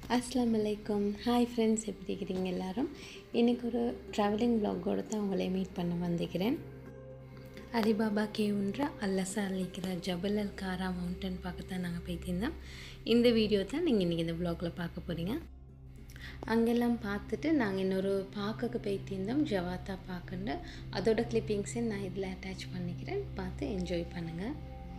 அஸ்ஸலாமு அலைக்கும் hi friends எப்படி இருக்கிறீங்க எல்லாரும் இன்றைக்கி ஒரு ட்ராவலிங் வ்ளாகோடு தான் உங்களை மீட் பண்ண வந்திருக்கிறேன் அலிபாபா கேவுன்ற அல்லசால் இருக்கிற ஜபல் அல் காரா மவுண்டன் பார்க்க தான் நாங்கள் போய்த்திருந்தோம் இந்த வீடியோ தான் நீங்கள் இன்றைக்கி இந்த வ்ளாகில் பார்க்க போகிறீங்க அங்கெல்லாம் பார்த்துட்டு நாங்கள் இன்னொரு பார்க்குக்கு போய்த்திருந்தோம் ஜவாத்தா பார்க்குண்டு அதோட கிளிப்பிங்ஸை நான் இதில் அட்டாச் பண்ணிக்கிறேன் பார்த்து என்ஜாய் பண்ணுங்கள்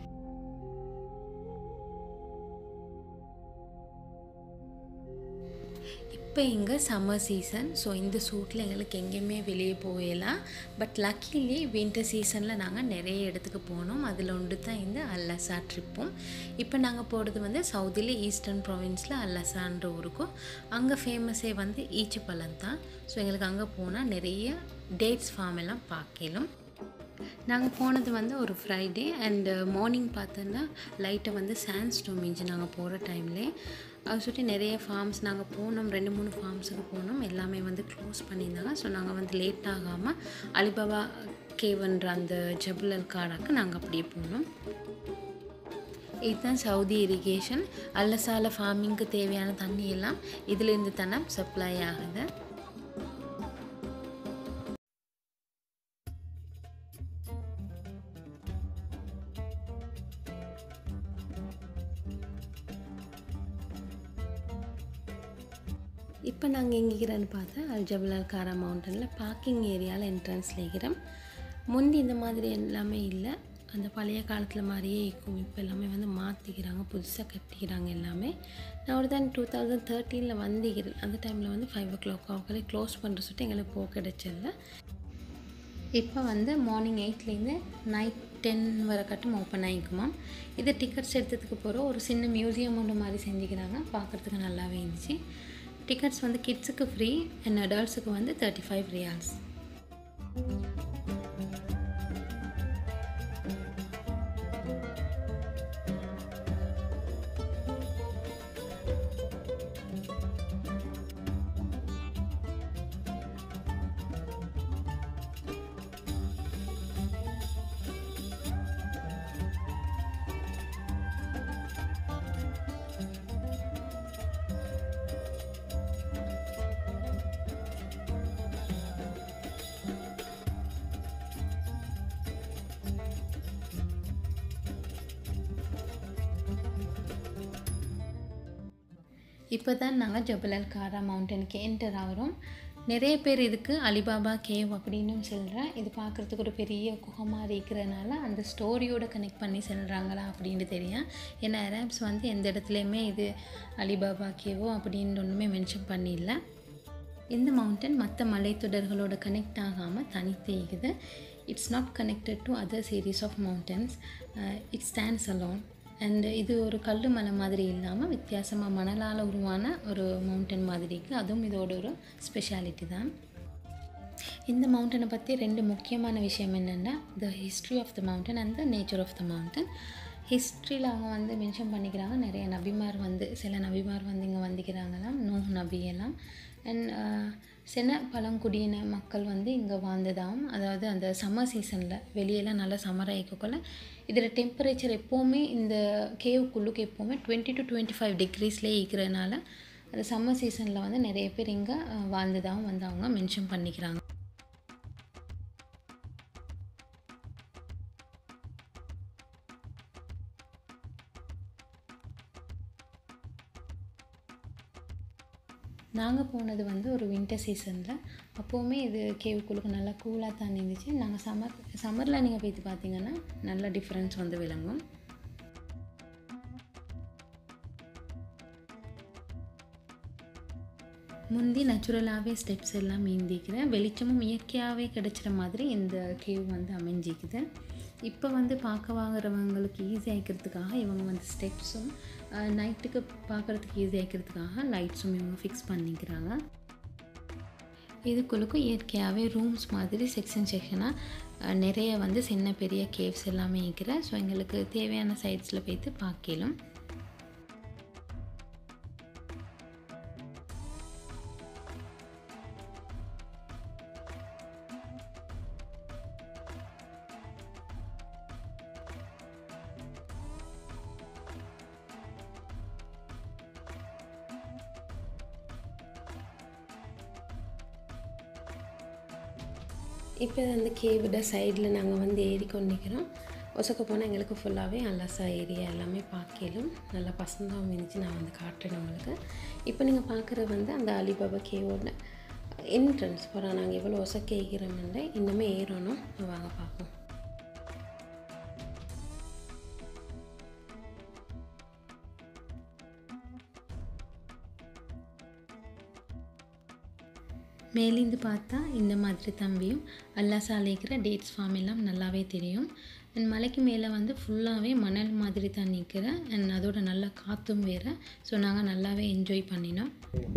இப்போ இங்கே சம்மர் சீசன் ஸோ இந்த சூட்டில் எங்களுக்கு எங்கேயுமே வெளியே போகலாம் பட் லக்கிலி வின்டர் சீசனில் நாங்கள் நிறைய இடத்துக்கு போனோம் அதில் ஒன்று தான் இந்த அல்லசா ட்ரிப்பும் இப்போ நாங்கள் போகிறது வந்து சவுதியில் ஈஸ்டர்ன் ப்ரொவின்ஸில் அல்லசான்ற ஊருக்கும் அங்கே ஃபேமஸே வந்து ஈச்சு பழம் தான் ஸோ எங்களுக்கு அங்கே போனால் நிறைய டேட்ஸ் ஃபார்ம் எல்லாம் பார்க்கலாம் நாங்கள் போனது வந்து ஒரு ஃப்ரைடே அண்டு மார்னிங் பார்த்தோன்னா லைட்டை வந்து சாண்ட் ஸ்டோம் இன்ச்சு நாங்கள் போகிற டைம்லே அதை சுற்றி நிறைய ஃபார்ம்ஸ் நாங்கள் போனோம் ரெண்டு மூணு ஃபார்ம்ஸுக்கு போனோம் எல்லாமே வந்து க்ளோஸ் பண்ணியிருந்தாங்க ஸோ நாங்கள் வந்து லேட் ஆகாமல் அலிபாபா கேவன்ற அந்த ஜபுலல் காடாக்கு நாங்கள் அப்படியே போனோம் இதுதான் சவுதி இரிகேஷன் அல்லசால ஃபார்மிங்க்கு தேவையான தண்ணி எல்லாம் இதிலிருந்து தானே சப்ளை ஆகுது இப்போ நாங்கள் எங்கே இருக்கிறோன்னு பார்த்தா அல் ஜபலால் காரா மவுண்டனில் பார்க்கிங் ஏரியாவில் என்ட்ரன்ஸில் இருக்கிறோம் முந்தி இந்த மாதிரி எல்லாமே இல்லை அந்த பழைய காலத்தில் மாதிரியே இருக்கும் இப்போ எல்லாமே வந்து மாற்றிக்கிறாங்க புதுசாக கட்டிக்கிறாங்க எல்லாமே நான் ஒரு தான் டூ தௌசண்ட் தேர்ட்டீனில் வந்திக்கிறேன் அந்த டைமில் வந்து ஃபைவ் ஓ கிளாக் அவங்களே க்ளோஸ் பண்ணுற சொல்லிட்டு எங்களுக்கு போக கிடைச்சதில்ல இப்போ வந்து மார்னிங் எயிட்லேருந்து நைட் டென் வரை கட்டும் ஓப்பன் ஆகிக்குமா இது டிக்கெட்ஸ் எடுத்ததுக்கு போகிற ஒரு சின்ன மியூசியம் ஒன்று மாதிரி செஞ்சுக்கிறாங்க பார்க்குறதுக்கு நல்லாவே இருந்துச்சு டிக்கெட்ஸ் வந்து கிட்ஸுக்கு ஃப்ரீ அண்ட் அடல்ட்ஸுக்கு வந்து தேர்ட்டி ஃபைவ் ரியால்ஸ் இப்போ தான் நாங்கள் ஜபலல் காரா மவுண்டனுக்கு என்டர் ஆகிறோம் நிறைய பேர் இதுக்கு அலிபாபா கேவ் அப்படின்னு சொல்கிறேன் இது பார்க்குறதுக்கு ஒரு பெரிய குகமாக இருக்கிறனால அந்த ஸ்டோரியோட கனெக்ட் பண்ணி செல்கிறாங்களா அப்படின்னு தெரியும் ஏன்னா அரேப்ஸ் வந்து எந்த இடத்துலையுமே இது அலிபாபா கேவோ அப்படின்னு ஒன்றுமே மென்ஷன் பண்ணிடல இந்த மவுண்டன் மற்ற மலைத்தொடர்களோட கனெக்ட் ஆகாமல் தனித்து இருக்குது it's not connected to other series of mountains it stands alone and இது ஒரு கல் மலை மாதிரி இல்லாமல் வித்தியாசமாக மணலால் உருவான ஒரு மவுண்டன் மாதிரி இருக்குது அதுவும் இதோட ஒரு ஸ்பெஷாலிட்டி தான் இந்த மவுண்டனை பற்றி ரெண்டு முக்கியமான விஷயம் என்னென்னா the history of the mountain and the nature of the mountain ஹிஸ்ட்ரியில் அவங்க வந்து மென்ஷன் பண்ணிக்கிறாங்க நிறைய நபிமார் வந்து சில நபிமார் வந்து இங்கே வந்துக்கிறாங்களாம் நூஹ் நபி எல்லாம் அண்ட் சின்ன பழங்குடியின மக்கள் வந்து இங்கே வாழ்ந்ததாகவும் அதாவது அந்த சம்மர் சீசனில் வெளியெல்லாம் நல்லா சம்மர் ஆகிக்கொள்ள இதில் டெம்பரேச்சர் எப்போவுமே இந்த கேவுக்குள்ளுக்கு எப்போவுமே டுவெண்ட்டி டு டுவெண்ட்டி ஃபைவ் டிகிரிஸ்லேயே இருக்கிறனால அந்த சம்மர் சீசனில் வந்து நிறைய பேர் இங்கே வாழ்ந்ததாகவும் வந்து அவங்க மென்ஷன் பண்ணிக்கிறாங்க நாங்கள் போனது வந்து ஒரு வின்டர் சீசனில் அப்போவுமே இது கேவுக்குள்ளுக்கு நல்லா கூலாக தான் இருந்துச்சு நாங்கள் சம்மர் சம்மரில் நீங்கள் போய்த்து பார்த்தீங்கன்னா நல்ல டிஃப்ரென்ஸ் வந்து விளங்கும் முந்தி நேச்சுரலாகவே ஸ்டெப்ஸ் எல்லாம் மீந்திக்கிறேன் வெளிச்சமும் இயற்கையாகவே கிடைச்சிற மாதிரி இந்த கேவ் வந்து அமைஞ்சிக்குது இப்போ வந்து பார்க்க வாங்குறவங்களுக்கு ஈஸி ஆகிக்கிறதுக்காக இவங்க வந்து ஸ்டெப்ஸும் நைட்டுக்கு பார்க்குறதுக்கு ஈஸி ஆகிக்கிறதுக்காக லைட்ஸும் இவங்க ஃபிக்ஸ் பண்ணிக்கிறாங்க இதுக்குள்ளுக்கும் இயற்கையாகவே ரூம்ஸ் மாதிரி செக்ஷன் செக்ஷனாக நிறைய வந்து சின்ன பெரிய கேவ்ஸ் எல்லாமே இருக்கிற ஸோ எங்களுக்கு தேவையான சைட்ஸில் போய்த்து பார்க்கலாம் இப்போ அந்த கேவோட சைடில் நாங்கள் வந்து ஏறி கொண்டிருக்கிறோம் ஒசக்க போனால் எங்களுக்கு ஃபுல்லாகவே அல்லாசா ஏரியா எல்லாமே பார்க்கலும் நல்லா பசந்தாகவும் இருந்துச்சு நான் வந்து காட்டுறேன் உங்களுக்கு இப்போ நீங்கள் பார்க்குற வந்து அந்த அலிபாபா கேவோட என்ட்ரன்ஸ் போகிறோம் நாங்கள் எவ்வளோ ஒசக்க ஏகிறோம்னு இன்னுமே ஏறணும் வாங்க பார்ப்போம் மேலேந்து பார்த்தா இந்த மாதிரி தம்பியும் அல்லாசால இருக்கிற டேட்ஸ் ஃபார்ம் எல்லாம் நல்லாவே தெரியும் அண்ட் மலைக்கு மேலே வந்து ஃபுல்லாகவே மணல் மாதிரி தான் நிற்கிறேன் அண்ட் அதோட நல்ல காற்றும் வேறு ஸோ நாங்கள் நல்லாவே என்ஜாய் பண்ணினோம்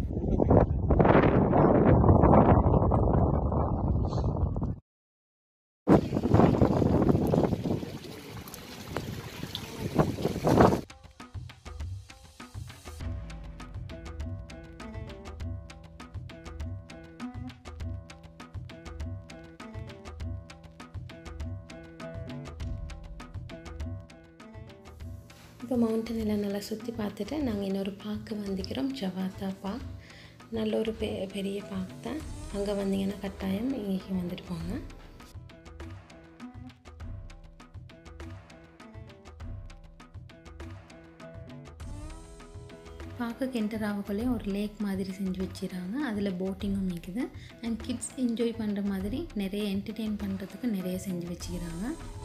இப்போ மவுண்டன் எல்லாம் நல்லா சுற்றி பார்த்துட்டு நாங்கள் இன்னொரு பார்க்கு வந்துக்கிறோம் ஜவாத்தா பார்க் நல்ல ஒரு பெ பெரிய பார்க் தான் அங்கே வந்தீங்கன்னா கட்டாயம் இங்கே வந்துட்டு போங்க பார்க்க என்டர் ஆகக்குள்ளே ஒரு லேக் மாதிரி செஞ்சு வச்சிடறாங்க அதில் போட்டிங்கும் நிற்குது அண்ட் கிட்ஸ் என்ஜாய் பண்ணுற மாதிரி நிறைய என்டர்டெயின் பண்ணுறதுக்கு நிறைய செஞ்சு வச்சுக்கிறாங்க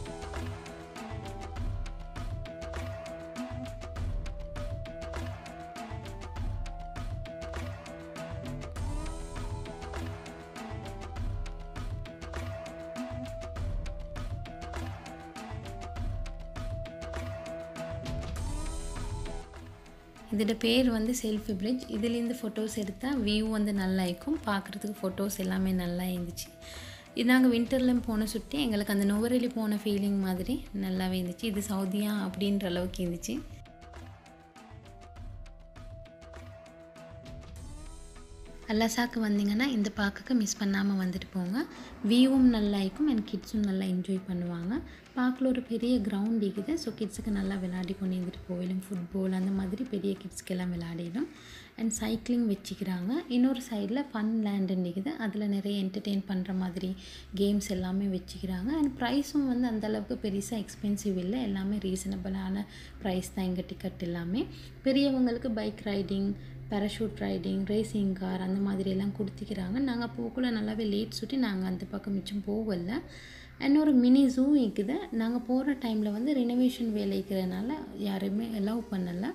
இதோட பேர் வந்து செல்ஃபி பிரிட்ஜ் இதுலேருந்து ஃபோட்டோஸ் எடுத்தால் வியூ வந்து நல்லா இருக்கும் பார்க்குறதுக்கு ஃபோட்டோஸ் எல்லாமே நல்லா இருந்துச்சு இது நாங்கள் வின்டரில் போன சுட்டி எங்களுக்கு அந்த நுவரெலி போன ஃபீலிங் மாதிரி நல்லாவே இருந்துச்சு இது சவுதியா அப்படின்ற அளவுக்கு இருந்துச்சு அல்லாசாக்கு வந்தீங்கன்னா இந்த பார்க்குக்கு மிஸ் பண்ணாமல் வந்துட்டு போங்க வியூவும் நல்லா இருக்கும் அண்ட் கிட்ஸும் நல்லா என்ஜாய் பண்ணுவாங்க பார்க்கில் ஒரு பெரிய கிரவுண்ட் இருக்குது ஸோ கிட்ஸுக்கு நல்லா விளையாடி கொண்டு வந்துட்டு போயிடும் ஃபுட்பால் அந்த மாதிரி பெரிய கிட்ஸ்க்கு எல்லாம் விளையாடிடும் அண்ட் சைக்கிளிங் வச்சுக்கிறாங்க இன்னொரு சைடில் ஃபன் லேண்டுன்னு இருக்குது அதில் நிறைய என்டர்டெயின் பண்ணுற மாதிரி கேம்ஸ் எல்லாமே வச்சுக்கிறாங்க அண்ட் ப்ரைஸும் வந்து அந்தளவுக்கு பெருசாக எக்ஸ்பென்சிவ் இல்லை எல்லாமே ரீசனபிளான ப்ரைஸ் தான் எங்கள் டிக்கெட் எல்லாமே பெரியவங்களுக்கு bike riding parachute riding racing car அந்த மாதிரி எல்லாம் கொடுத்துக்கிறாங்க நாங்கள் போக்குள்ள நல்லாவே லேட் சுட்டி நாங்கள் அந்த பக்கம் மிச்சம் போகல அண்ட் ஒரு மினி ஜூ இருக்குது நாங்கள் போகிற டைமில் வந்து ரெனோவேஷன் வேலை இருக்கிறதுனால யாரையுமே அலோவ் பண்ணலை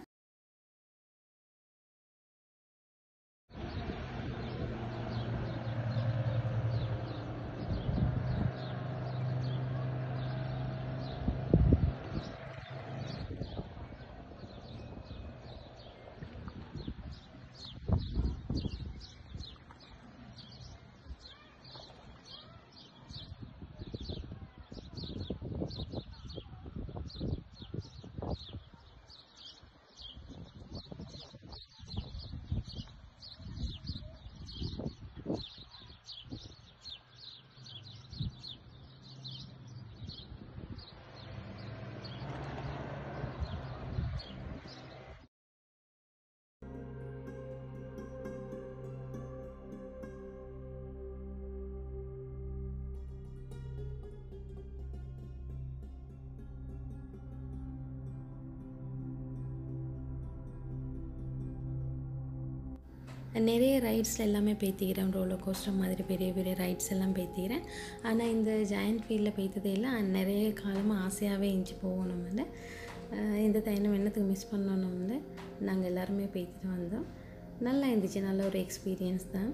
நிறைய ரைட்ஸில் எல்லாமே பேத்திக்கிறேன் ரோலர் கோஸ்டர் மாதிரி பெரிய பெரிய ரைட்ஸ் எல்லாம் பேத்திக்கிறேன் ஆனால் இந்த ஜாயின்ட் ஃபீல்டில் பேத்ததே எல்லாம் நிறைய காலமாக ஆசையாகவே இருந்துச்சு போகணும் வந்து இந்த தைனம் என்னத்துக்கு மிஸ் பண்ணணும் வந்து நாங்கள் எல்லாருமே பேத்திட்டு வந்தோம் நல்லா இருந்துச்சு நல்ல ஒரு எக்ஸ்பீரியன்ஸ் தான்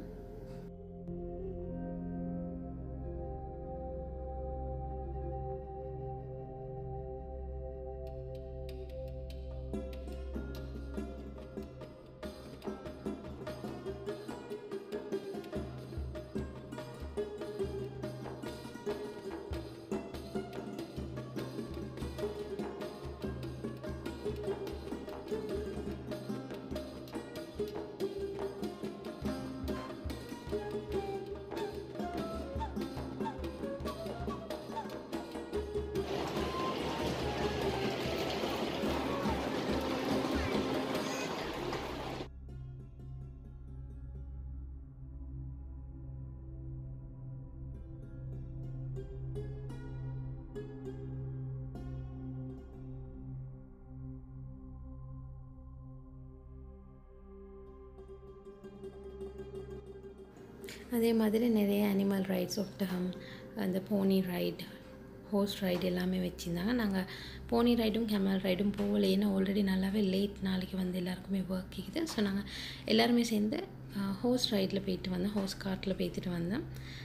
அதே மாதிரி நிறைய அனிமல் ரைட்ஸ் ஒட்டகம் அந்த போனி ரைட் ஹோர்ஸ் ரைடு எல்லாமே வச்சுருந்தாங்க நாங்கள் போனி ரைடும் கேமல் ரைடும் போகல ஏன்னா ஆல்ரெடி நல்லாவே லேட் நாளைக்கு வந்து எல்லாருக்குமே ஒர்க் இருக்குது ஸோ நாங்கள் எல்லாருமே சேர்ந்து ஹோர்ஸ் ரைடில் போயிட்டு வந்தோம் ஹோர்ஸ் காட்டில் போய்த்துட்டு வந்தோம்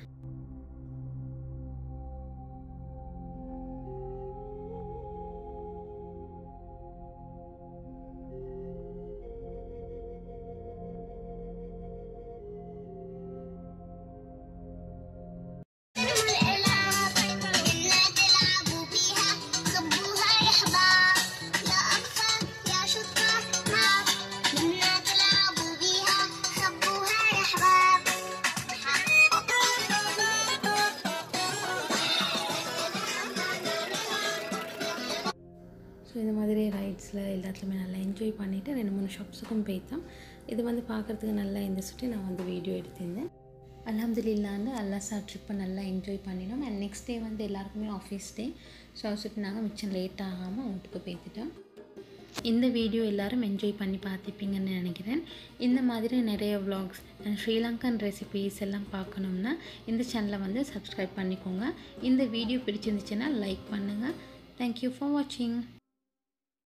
الألعاب إلا تلعبوا بيها خبوها يا حباب يا أطفال يا شطار معاك منا تلعبوا بيها خبوها يا حباب ஸோ இந்த மாதிரி ரைட்ஸில் எல்லாத்துலேயுமே நல்லா என்ஜாய் பண்ணிவிட்டு ரெண்டு மூணு ஷாப்ஸுக்கும் போய்த்தோம் இது வந்து பார்க்குறதுக்கு நல்லா இருந்துச்சுட்டு நான் வந்து வீடியோ எடுத்திருந்தேன் அலமதுல்லாண்டு அல்லாசா ட்ரிப்பை நல்லா என்ஜாய் பண்ணினோம் அண்ட் நெக்ஸ்ட் டே வந்து எல்லாருக்குமே ஆஃபீஸ் டே ஸோ சுட்டு நாங்கள் மிச்சம் லேட் ஆகாமல் வீட்டுக்கு போய்த்துட்டோம் இந்த வீடியோ எல்லாரும் என்ஜாய் பண்ணி பார்த்துப்பீங்கன்னு நினைக்கிறேன் இந்த மாதிரி நிறைய vlogs அண்ட் ஸ்ரீலங்கன் ரெசிபீஸ் எல்லாம் பார்க்கணும்னா இந்த சேனலை வந்து சப்ஸ்கிரைப் பண்ணிக்கோங்க இந்த வீடியோ பிடிச்சிருந்துச்சுன்னா லைக் பண்ணுங்கள் தேங்க்யூ ஃபார் வாட்சிங்